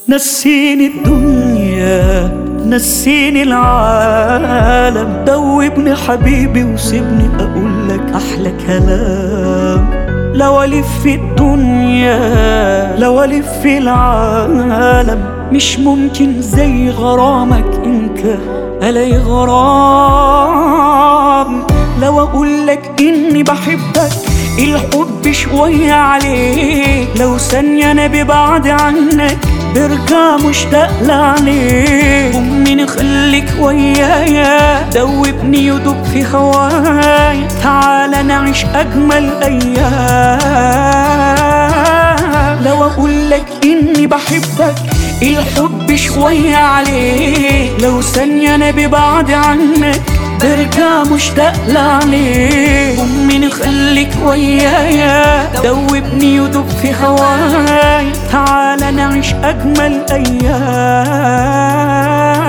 نسيني الدنيا نسيني العالم دوبني حبيبي وسيبني اقول لك احلى كلام لو الف في الدنيا لو الف في العالم مش ممكن زي غرامك انت الاقي غرام لو اقول لك اني بحبك الحب شوية عليك لو ثانية انا ببعد عنك برجع مشتاق لعليك أمي خليك ويايا دوبني يدوب في هوايا تعال نعيش أجمل أيام لو أقول لك إني بحبك الحب شوية عليك لو ثانية أنا ببعد عنك برجع مشتاق لعليك أمي نخليك ويايا دوبني يدوب في هواي تعال نعيش أجمل أيام